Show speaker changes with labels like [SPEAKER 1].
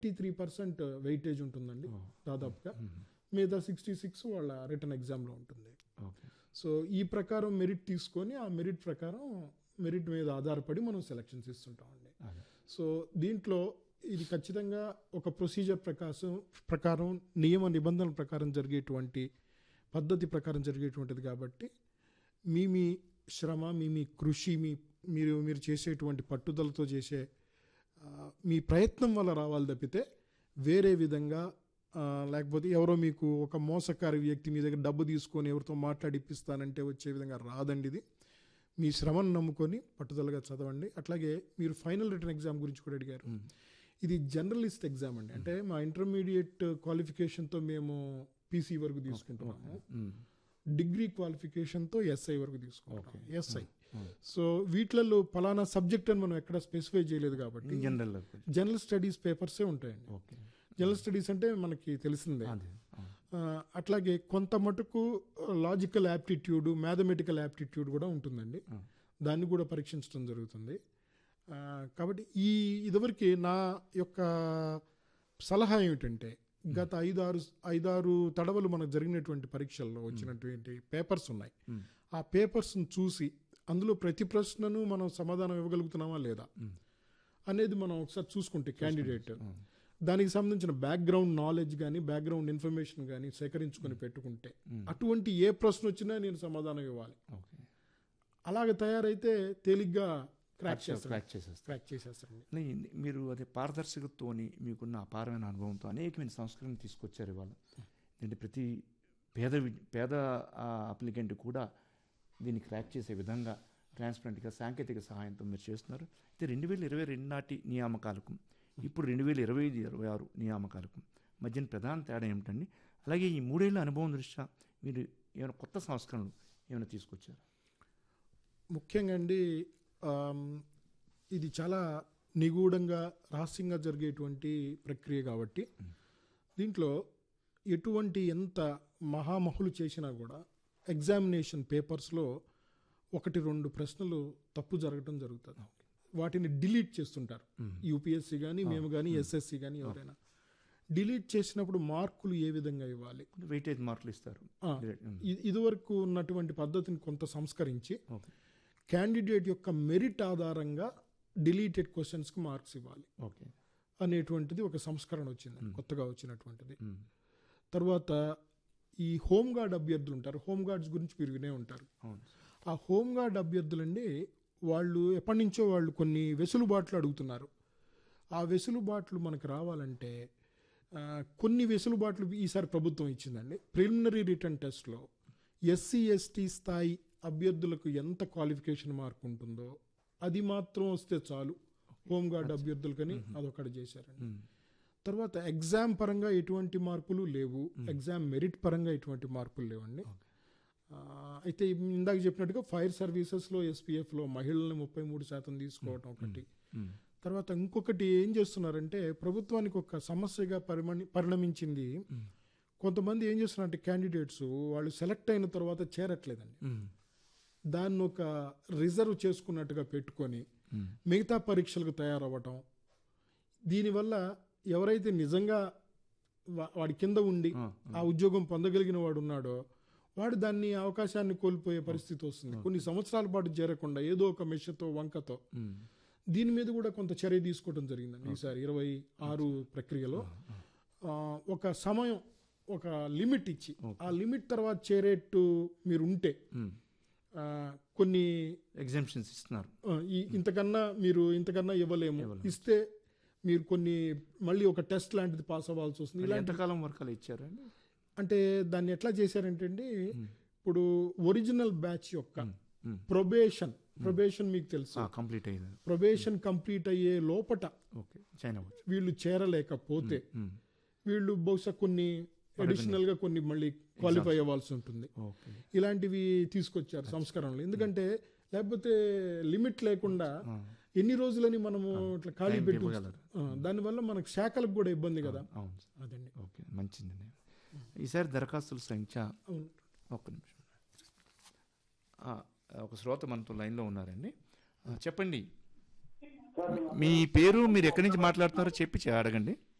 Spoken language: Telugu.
[SPEAKER 1] ఫిఫ్టీ త్రీ పర్సెంట్ వెయిటేజ్ ఉంటుందండి దాదాపుగా మిగతా సిక్స్టీ సిక్స్ వాళ్ళ రిటర్న్ ఎగ్జామ్లో ఉంటుంది
[SPEAKER 2] ఓకే
[SPEAKER 1] సో ఈ ప్రకారం మెరిట్ తీసుకొని ఆ మెరిట్ ప్రకారం మెరిట్ మీద ఆధారపడి మనం సెలక్షన్స్ ఇస్తుంటామండి
[SPEAKER 2] అదే
[SPEAKER 1] సో దీంట్లో ఇది ఖచ్చితంగా ఒక ప్రొసీజర్ ప్రకాశం ప్రకారం నియమ నిబంధనల ప్రకారం జరిగేటువంటి పద్ధతి ప్రకారం జరిగేటువంటిది కాబట్టి మీ మీ శ్రమ మీ మీ కృషి మీ మీరు మీరు చేసేటువంటి పట్టుదలతో చేసే ఆ, మీ ప్రయత్నం వల్ల రావాలి తప్పితే వేరే విధంగా ఆ, లేకపోతే ఎవరో మీకు ఒక మోసకారి వ్యక్తి మీ దగ్గర డబ్బు తీసుకొని ఎవరితో మాట్లాడిపిస్తానంటే వచ్చే విధంగా రాదండి ఇది మీ శ్రమను నమ్ముకొని పట్టుదలగా చదవండి అట్లాగే మీరు ఫైనల్ రిటర్న్ ఎగ్జామ్ గురించి కూడా అడిగారు ఇది జర్నలిస్ట్ ఎగ్జామ్ అండి అంటే మా ఇంటర్మీడియట్ క్వాలిఫికేషన్తో మేము పీసీ వరకు తీసుకుంటున్నాము
[SPEAKER 2] మ్మ్.
[SPEAKER 1] డిగ్రీ క్వాలిఫికేషన్తో ఎస్ఐ వరకు తీసుకుంటాం ఎస్ఐ సో వీటిలలో పలానా సబ్జెక్ట్ అని మనం ఎక్కడ స్పెసిఫై చేయలేదు కాబట్టి
[SPEAKER 2] జనరల్
[SPEAKER 1] జనరల్ స్టడీస్ పేపర్సే ఉంటాయండి
[SPEAKER 2] ఓకే
[SPEAKER 1] జనరల్ స్టడీస్ అంటే మనకి తెలిసిందే
[SPEAKER 2] అదే అవును.
[SPEAKER 1] ఆ, అట్లాగే కొంత మటుకు లాజికల్ యాప్టిట్యూడ్ మ్యాథమెటికల్ యాప్టిట్యూడ్ కూడా ఉంటుందండి దాన్ని కూడా పరీక్షించడం జరుగుతుంది ఆ, కాబట్టి ఈ ఇదివరకు నా యొక్క సలహా ఏమిటంటే గత ఐదారు ఐదారు తడవలు మనకు జరిగినటువంటి పరీక్షల్లో వచ్చినటువంటి పేపర్స్ ఉన్నాయి ఆ పేపర్స్ని చూసి అందులో ప్రతి ప్రశ్నను మనం సమాధానం ఇవ్వగలుగుతున్నామా లేదా అనేది మనం ఒకసారి చూసుకుంటే క్యాండిడేట్ దానికి సంబంధించిన బ్యాక్గ్రౌండ్ నాలెడ్జ్ కానీ బ్యాక్గ్రౌండ్ ఇన్ఫర్మేషన్ కానీ సేకరించుకొని పెట్టుకుంటే అటువంటి ఏ ప్రశ్న వచ్చినా నేను సమాధానం ఇవ్వాలి
[SPEAKER 2] ఓకే
[SPEAKER 1] అలాగ తయారైతే తేలిగ్గా క్రాక్ చేస్తాను
[SPEAKER 2] క్రాక్ చేసేస్తారు
[SPEAKER 1] క్రాక్ చేసేస్తాను
[SPEAKER 2] నే- మీరు అదే పారదర్శకతతోని మీకున్న అపారమైన అనుభవంతో అనేకమైన సంస్కరణ తీసుకొచ్చారు ఇవాళ ఎందుకంటే ప్రతి పేద వి- పేద అప్లికెంట్ కూడా దీన్ని క్రాక్ చేసే విధంగా ట్రాన్స్పరెంట్గా సాంకేతిక సహాయంతో మీరు చేస్తున్నారు అయితే రెండు వేల ఇరవై రెండు నాటి నియామకాలకు ఇప్పుడు రెండు వేల ఇరవై ఐదు ఇరవై ఆరు నియామకాలకు మధ్యన ప్రధాన తేడా ఏమిటండి అలాగే ఈ మూడేళ్ల అనుభవం దృష్ట్యా మీరు ఏమైనా కొత్త సంస్కరణలు ఏమైనా తీసుకొచ్చారు
[SPEAKER 1] ముఖ్యంగా అండి ఆమ్, ఇది చాలా నిగూఢంగా రహస్యంగా జరిగేటువంటి ప్రక్రియ కాబట్టి దీంట్లో ఎటువంటి ఎంత మహామహులు చేసినా కూడా ఎగ్జామినేషన్ పేపర్స్లో ఒకటి రెండు ప్రశ్నలు తప్పు జరగటం జరుగుతుంది వాటిని డిలీట్ చేస్తుంటారు యూపీఎస్సీ కానీ మేము కానీ ఎస్ఎస్సి కానీ ఎవరైనా డిలీట్ చేసినప్పుడు మార్కులు ఏ విధంగా ఇవ్వాలి
[SPEAKER 2] వెయిటేజ్ మార్కులు ఇస్తారు
[SPEAKER 1] ఆ, ఇ- ఇదివరకు ఉన్నటువంటి పద్ధతిని కొంత సంస్కరించి
[SPEAKER 2] ఓకే
[SPEAKER 1] క్యాండిడేట్ యొక్క మెరిట్ ఆధారంగా డిలీటెడ్ క్వశ్చన్స్కి మార్క్స్ ఇవ్వాలి
[SPEAKER 2] ఓకే
[SPEAKER 1] అనేటువంటిది ఒక సంస్కరణ వచ్చింది కొత్తగా వచ్చినటువంటిది తర్వాత ఈ హోమ్ గార్డ్ అభ్యర్థులు ఉంటారు హోమ్ గార్డ్స్ గురించి మీరు వినే ఉంటారు
[SPEAKER 2] అవును
[SPEAKER 1] ఆ హోమ్ గార్డ్ అభ్యర్థులండి వాళ్ళు ఎప్పటి నుంచో వాళ్ళు కొన్ని వెసులుబాట్లు అడుగుతున్నారు ఆ వెసులుబాట్లు మనకు రావాలంటే ఆ, కొన్ని వెసులుబాట్లు ఈసారి ప్రభుత్వం ఇచ్చిందండి ప్రిలిమినరీ రిటర్న్ టెస్ట్లో ఎస్సీ ఎస్టీ స్థాయి అభ్యర్థులకు ఎంత క్వాలిఫికేషన్ మార్క్ ఉంటుందో అది మాత్రం వస్తే చాలు హోమ్ గార్డ్ అభ్యర్థులకని అదొకటి చేశారండి తర్వాత ఎగ్జామ్ పరంగా ఎటువంటి మార్పులు లేవు ఎగ్జామ్ మెరిట్ పరంగా ఎటువంటి మార్పులు లేవండి ఆ, అయితే ఇందాక చెప్పినట్టుగా ఫైర్ సర్వీసెస్లో ఎస్పీఎఫ్లో మహిళల్ని ముప్పై మూడు శాతం తీసుకోవటం ఒకటి తర్వాత ఇంకొకటి ఏం చేస్తున్నారంటే ప్రభుత్వానికి ఒక సమస్యగా పరిమణి పరిణమించింది కొంతమంది ఏం చేస్తున్నారంటే క్యాండిడేట్స్ వాళ్ళు సెలెక్ట్ అయిన తర్వాత చేరట్లేదండి దాన్ని ఒక రిజర్వ్ చేసుకున్నట్టుగా పెట్టుకొని మిగతా పరీక్షలకు తయారవ్వటం దీనివల్ల ఎవరైతే నిజంగా వా- వాడి కింద ఉండి ఆ ఉద్యోగం పొందగలిగిన వాడు ఉన్నాడో వాడు దాన్ని అవకాశాన్ని కోల్పోయే పరిస్థితి వస్తుంది కొన్ని సంవత్సరాల పాటు చేరకుండా ఏదో ఒక మెషతో వంకతో దీని మీద కూడా కొంత చర్య తీసుకోవడం జరిగిందండి ఈసారి ఇరవై ఆరు ప్రక్రియలో ఆ, ఒక సమయం ఒక లిమిట్ ఇచ్చి ఆ లిమిట్ తర్వాత చేరేట్టు మీరు ఉంటే ఆ, కొన్ని
[SPEAKER 2] ఎగ్జామ్షన్స్ ఇస్తున్నారు
[SPEAKER 1] ఆ, ఈ ఇంతకన్నా మీరు ఇంతకన్నా ఇవ్వలేము ఇస్తే మీరు కొన్ని మళ్ళీ ఒక టెస్ట్ లాంటిది పాస్ అవ్వాల్సి వస్తుంది ఇలా
[SPEAKER 2] ఎంతకాలం వరకు అలా ఇచ్చారండి
[SPEAKER 1] అంటే దాన్ని ఎట్లా చేశారంటే అండి ఇప్పుడు ఒరిజినల్ బ్యాచ్ యొక్క ప్రొబేషన్ ప్రొబేషన్ మీకు తెలుసు
[SPEAKER 2] కంప్లీట్ అయ్యింది
[SPEAKER 1] ప్రొబేషన్ కంప్లీట్ అయ్యే లోపట
[SPEAKER 2] ఓకే చైనా వచ్చు
[SPEAKER 1] వీళ్ళు చేరలేకపోతే వీళ్ళు బహుశా కొన్ని అడిషనల్ గా కొన్ని మళ్ళీ క్వాలిఫై అవ్వాల్సి ఉంటుంది
[SPEAKER 2] ఓకే
[SPEAKER 1] ఇలాంటివి తీసుకొచ్చారు సంస్కరణలు ఎందుకంటే లేకపోతే లిమిట్ లేకుండా ఎన్ని రోజులని మనము ఇట్లా ఖాళీ పెట్టి ఉంచుతాం. ఆ, దానివల్ల మనకు శాఖలకు కూడా ఇబ్బంది కదా
[SPEAKER 2] అవును సార్
[SPEAKER 1] అదండి
[SPEAKER 2] ఓకే మంచిది ఈసారి దరఖాస్తుల సంఖ్య
[SPEAKER 1] అవును
[SPEAKER 2] ఒక్క నిమిషం ఆ, ఒక శ్రోత మనతో లైన్లో ఉన్నారండి ఆ, చెప్పండి మీ పేరు మీరు ఎక్కడి నుంచి మాట్లాడుతున్నారో చెప్పి చే- అడగండి